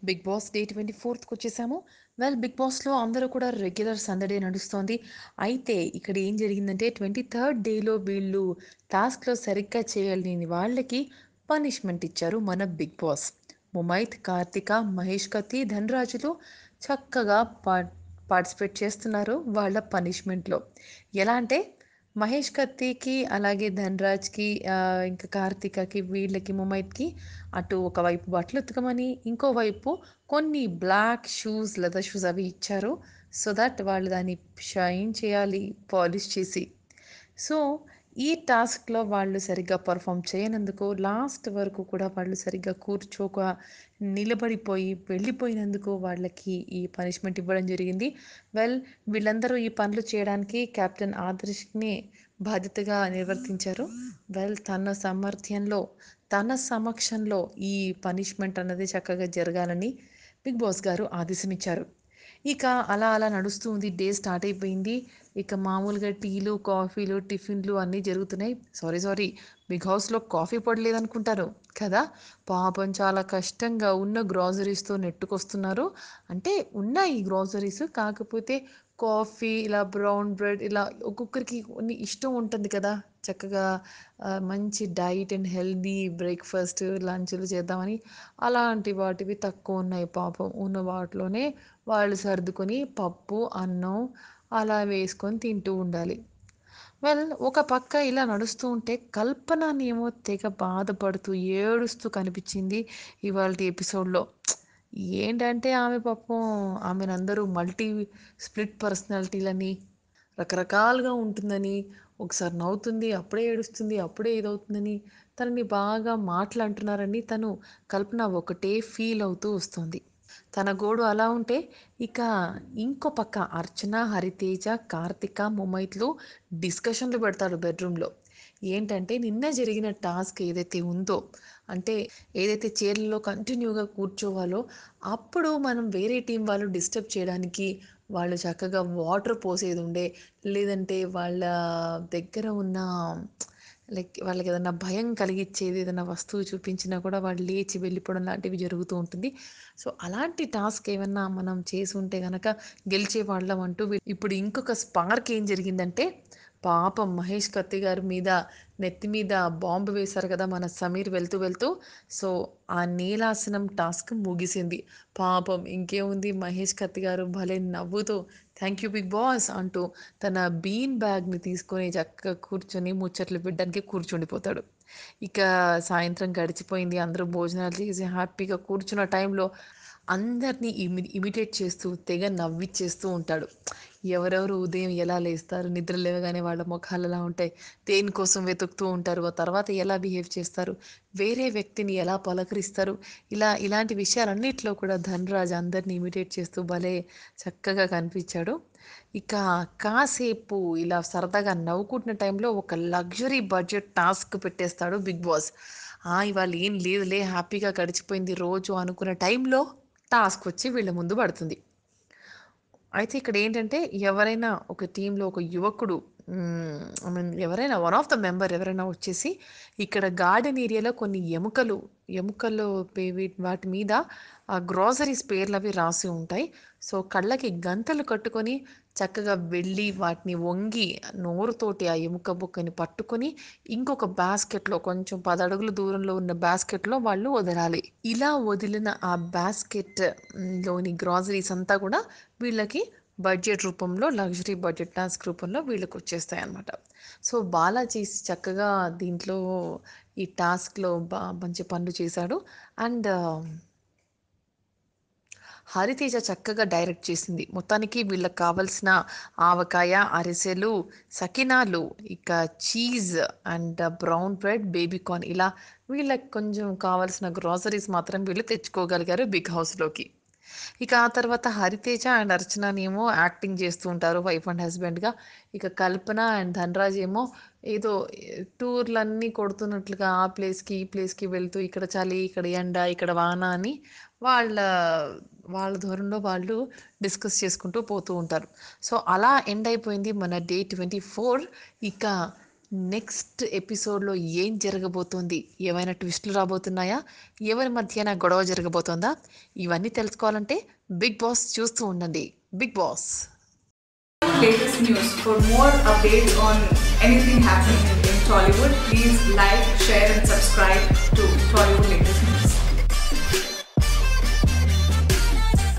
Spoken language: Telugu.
బిగ్ బాస్ డే ట్వంటీ ఫోర్త్కి వచ్చేసాము వెల్ బిగ్ బాస్లో అందరూ కూడా రెగ్యులర్ సందడే నడుస్తోంది అయితే ఇక్కడ ఏం జరిగిందంటే ట్వంటీ థర్డ్ డేలో వీళ్ళు టాస్క్లో సరిగ్గా చేయలేని వాళ్ళకి పనిష్మెంట్ ఇచ్చారు మన బిగ్ బాస్ ముమైత్ కార్తిక మహేష్ కత్తి ధనరాజులు చక్కగా పా పార్టిసిపేట్ చేస్తున్నారు వాళ్ళ పనిష్మెంట్లో ఎలా అంటే మహేష్ కత్తికి అలాగే ధనరాజ్కి ఆ, ఇంకా కార్తికకి వీళ్ళకి ముమైత్కి అటు ఒకవైపు బట్టలు ఉతకమని ఇంకోవైపు కొన్ని బ్లాక్ షూస్ లెదర్ షూస్ అవి ఇచ్చారు సో దట్ వాళ్ళు దాన్ని షైన్ చేయాలి పాలిష్ చేసి సో ఈ టాస్క్లో వాళ్ళు సరిగ్గా పర్ఫామ్ చేయనందుకు లాస్ట్ వరకు కూడా వాళ్ళు సరిగ్గా కూర్చోక నిలబడిపోయి వెళ్ళిపోయినందుకు వాళ్ళకి ఈ పనిష్మెంట్ ఇవ్వడం జరిగింది వెల్ వీళ్ళందరూ ఈ పనులు చేయడానికి కెప్టెన్ ఆదర్శ్ని బాధ్యతగా నిర్వర్తించారు వెల్ తన సామర్థ్యంలో తన సమక్షంలో ఈ పనిష్మెంట్ అన్నది చక్కగా జరగాలని బిగ్ బాస్ గారు ఆదేశమిచ్చారు ఇక అలా అలా నడుస్తూ ఉంది డే స్టార్ట్ అయిపోయింది ఇక మామూలుగా టీలు కాఫీలు టిఫిన్లు అన్నీ జరుగుతున్నాయి సారీ సారీ బిగ్ హౌస్లో కాఫీ పడలేదనుకుంటారు కదా పాపం చాలా కష్టంగా ఉన్న గ్రాసరీస్తో నెట్టుకొస్తున్నారు అంటే ఉన్నాయి గ్రాసరీస్ కాకపోతే కాఫీ ఇలా బ్రౌన్ బ్రెడ్ ఇలా ఒక్కొక్కరికి కొన్ని ఇష్టం ఉంటుంది కదా చక్కగా ఆ, మంచి డైట్ అండ్ హెల్దీ బ్రేక్ఫాస్ట్ లంచ్లు చేద్దామని అలాంటి వాటివి తక్కువ ఉన్నాయి పాపం ఉన్న వాటిలోనే వాళ్ళు సర్దుకొని పప్పు అన్నం అలా వేసుకొని తింటూ ఉండాలి వెల్ ఒక పక్క ఇలా నడుస్తూ ఉంటే కల్పననేమో తెగ బాధపడుతూ ఏడుస్తూ కనిపించింది ఇవాళ ఎపిసోడ్లో ఏంటంటే ఆమె పాపం ఆమెను అందరూ మల్టీ స్ప్లిట్ పర్సనాలిటీలని రకరకాలుగా ఉంటుందని ఒకసారి నవ్వుతుంది అప్పుడే ఏడుస్తుంది అప్పుడే ఇదవుతుందని తనని బాగా మాటలు అంటున్నారని తను కల్పన ఒకటే ఫీల్ అవుతూ వస్తుంది తన గోడు అలా ఉంటే ఇక ఇంకో పక్క అర్చన హరితేజ కార్తిక ముమైత్లు డిస్కషన్లు పెడతారు బెడ్రూమ్లో ఏంటంటే నిన్న జరిగిన టాస్క్ ఏదైతే ఉందో అంటే ఏదైతే చైర్లలో కంటిన్యూగా కూర్చోవాలో అప్పుడు మనం వేరే టీం వాళ్ళు డిస్టర్బ్ చేయడానికి వాళ్ళు చక్కగా వాటర్ పోసేది ఉండే లేదంటే వాళ్ళ దగ్గర ఉన్న లైక్ వాళ్ళకి ఏదైనా భయం కలిగించేది ఏదైనా వస్తువు చూపించినా కూడా వాళ్ళు లేచి వెళ్ళిపోవడం లాంటివి జరుగుతూ ఉంటుంది సో అలాంటి టాస్క్ ఏమన్నా మనం చేసి ఉంటే కనుక గెలిచే వాళ్ళం అంటూ వీ- ఇప్పుడు ఇంకొక స్పార్క్ ఏం జరిగిందంటే పాపం మహేష్ కత్తి గారి మీద నెత్తి మీద బాంబు వేశారు కదా మన సమీర్ వెళ్తూ వెళ్తూ సో ఆ నీలాసనం టాస్క్ ముగిసింది పాపం ఇంకేముంది మహేష్ కత్తి గారు భలే నవ్వుతూ థ్యాంక్ యూ బిగ్ బాస్ అంటూ తన బీన్ బ్యాగ్ని తీసుకొని చక్కగా కూర్చొని ముచ్చట్లు పెట్టడానికి కూర్చుండిపోతాడు ఇక సాయంత్రం గడిచిపోయింది అందరూ భోజనాలు చేసి హ్యాపీగా కూర్చున్న టైంలో అందరినీ ఇమి ఇమిటేట్ చేస్తూ తెగ నవ్విచ్చేస్తూ ఉంటాడు ఎవరెవరు ఉదయం ఎలా లేస్తారు నిద్ర లేవగానే వాళ్ళ ముఖాలు ఎలా ఉంటాయి దేనికోసం వెతుకుతూ ఉంటారు ఆ తర్వాత ఎలా బిహేవ్ చేస్తారు వేరే వ్యక్తిని ఎలా పలకరిస్తారు ఇలా ఇలాంటి విషయాలన్నిట్లో కూడా ధనరాజ్ అందరినీ ఇమిటేట్ చేస్తూ భలే చక్కగా కనిపించాడు ఇక కాసేపు ఇలా సరదాగా నవ్వుకుంటున్న టైంలో ఒక లగ్జరీ బడ్జెట్ టాస్క్ పెట్టేస్తాడు బిగ్ బాస్ "ఆ, ఇవాళ ఏం లేదులే హ్యాపీగా గడిచిపోయింది రోజు అనుకున్న టైంలో టాస్క్ వచ్చి వీళ్ళ ముందు పడుతుంది అయితే ఇక్కడ ఏంటంటే ఎవరైనా ఒక టీంలో ఒక యువకుడు ఐ మీన్ ఎవరైనా వన్ ఆఫ్ ద మెంబర్ ఎవరైనా వచ్చేసి ఇక్కడ గార్డెన్ ఏరియాలో కొన్ని ఎముకలు ఎముకలు పే- వీ- వాటి మీద ఆ గ్రాసరీస్ పేర్లు అవి రాసి ఉంటాయి సో కళ్ళకి గంతలు కట్టుకొని చక్కగా వెళ్ళి వాటిని వంగి నోరుతోటి ఆ ఎముక బుక్కని పట్టుకొని ఇంకొక బాస్కెట్లో కొంచెం పది అడుగుల దూరంలో ఉన్న బాస్కెట్లో వాళ్ళు వదలాలి ఇలా వదిలిన ఆ బాస్కెట్ మ్, లోని గ్రాసరీస్ అంతా కూడా వీళ్ళకి బడ్జెట్ రూపంలో లగ్జరీ బడ్జెట్ టాస్క్ రూపంలో వీళ్ళకి వచ్చేస్తాయి అన్నమాట సో బాలాజీ చక్కగా దీంట్లో ఈ టాస్క్లో బా మంచి పనులు చేశాడు అండ్ హరితేజ చక్కగా డైరెక్ట్ చేసింది మొత్తానికి వీళ్ళకి కావలసిన ఆవకాయ అరిసెలు సకినాలు ఇక cheese and brown bread baby corn ఇలా వీళ్ళకి కొంచెం కావాల్సిన గ్రాసరీస్ మాత్రం వీళ్ళు తెచ్చుకోగలిగారు బిగ్ హౌస్లోకి ఇక ఆ తర్వాత హరితేజ అండ్ అర్చననేమో యాక్టింగ్ చేస్తూ ఉంటారు వైఫ్ అండ్ హస్బెండ్గా ఇక కల్పన అండ్ ధనరాజ్ ఏమో ఏదో టూర్లన్నీ కొడుతున్నట్లుగా ఆ ప్లేస్కి ఈ ప్లేస్కి వెళ్తూ ఇక్కడ చలి ఇక్కడ ఎండ ఇక్కడ వాన అని వాళ్ళ వాళ్ళ ధోరణిలో వాళ్ళు డిస్కస్ చేసుకుంటూ పోతూ ఉంటారు సో అలా ఎండ్ అయిపోయింది మన డే ట్వంటీ ఫోర్ ఇక నెక్స్ట్ ఎపిసోడ్లో ఏం జరగబోతోంది ఏమైనా ట్విస్టులు రాబోతున్నాయా ఎవరి మధ్యన గొడవ జరగబోతోందా ఇవన్నీ తెలుసుకోవాలంటే బిగ్ బాస్ చూస్తూ ఉండండి big boss latest news. For more updates on anything happening in Tollywood, please like, share,